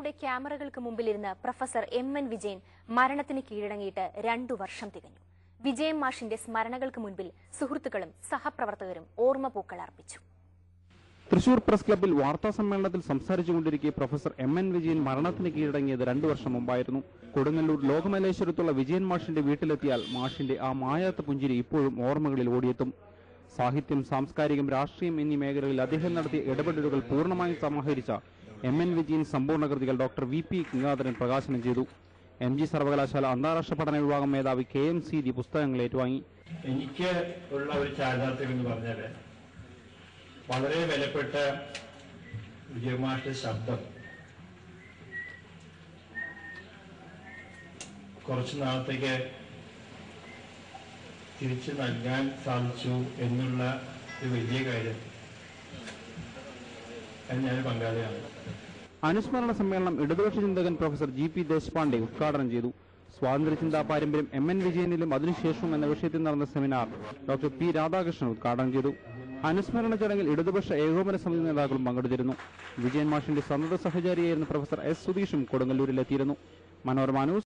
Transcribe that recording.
മാധ്യമങ്ങളുടെ ക്യാമറകൾക്ക് മുമ്പിലിരുന്ന് പ്രൊഫസർ എം എൻ വിജയൻ മരണത്തിന് കീഴടങ്ങിയിട്ട് രണ്ടു വർഷം തികഞ്ഞു വിജയൻ മാഷിന്റെ സ്മരണകൾക്ക് മുൻപിൽ സുഹൃത്തുക്കളും സഹപ്രവർത്തകരും ഓർമ്മപൂക്കൾ അർപ്പിച്ചു തൃശൂർ പ്രസ് ക്ലബ്ബിൽ വാർത്താ സമ്മേളനത്തിൽ സംസാരിച്ചുകൊണ്ടിരിക്കെ പ്രൊഫസർ എം എൻ വിജയൻ മരണത്തിന് കീഴടങ്ങിയത് രണ്ടു വർഷം മുമ്പായിരുന്നു കൊടുങ്ങല്ലൂർ ലോകമലേശ്വരത്തുള്ള വിജയൻ മാഷിന്റെ വീട്ടിലെത്തിയാൽ മാഷിന്റെ ആ മായാത്ത പുഞ്ചിരി ഇപ്പോഴും ഓർമ്മകളിൽ ഓടിയെത്തും സാഹിത്യം സാംസ്കാരികം രാഷ്ട്രീയം എന്നീ മേഖലകളിൽ അദ്ദേഹം നടത്തിയ ഇടപെടലുകൾ പൂർണ്ണമായും സമാഹരിച്ച എം എൻ വിജയൻ സമ്പൂർണ്ണ കൃതികൾ ഡോക്ടർ വി പി ഗംഗാധരൻ പ്രകാശനം ചെയ്തു എം ജി സർവകലാശാല അന്താരാഷ്ട്ര പഠന വിഭാഗം മേധാവി കെ എം സി ദി പുസ്തകങ്ങൾ ഏറ്റുവാങ്ങി എനിക്ക് ഉള്ള ഒരു ചാരിതാർത്ഥ്യം എന്ന് പറഞ്ഞാൽ വളരെ വിലപ്പെട്ട വിജയമാരുടെ ശബ്ദം കുറച്ചു നാളത്തേക്ക് തിരിച്ചു നൽകാൻ സാധിച്ചു എന്നുള്ള ഒരു വലിയ കാര്യം അത് ഞാൻ പങ്കാളിയാണ് അനുസ്മരണ സമ്മേളനം ഇടതുപക്ഷ ചിന്തകൻ പ്രൊഫസർ ജി പി ദേശ്പാണ്ഡെ ഉദ്ഘാടനം ചെയ്തു സ്വാതന്ത്ര്യചിന്താ പാരമ്പര്യം എം എൻ വിജയനിലും അതിനുശേഷവും എന്ന വിഷയത്തിൽ നടന്ന സെമിനാർ ഡോക്ടർ പി രാധാകൃഷ്ണൻ ഉദ്ഘാടനം ചെയ്തു അനുസ്മരണ ചടങ്ങിൽ ഇടതുപക്ഷ ഏകോപന സമിതി നേതാക്കളും പങ്കെടുത്തിരുന്നു വിജയൻ മാഷിന്റെ സന്നദ്ധ സഹചാരിയായിരുന്ന പ്രൊഫസർ എസ് സുധീഷും കൊടുങ്ങല്ലൂരിലെത്തിയിരുന്നു മനോരമ ന്യൂസ്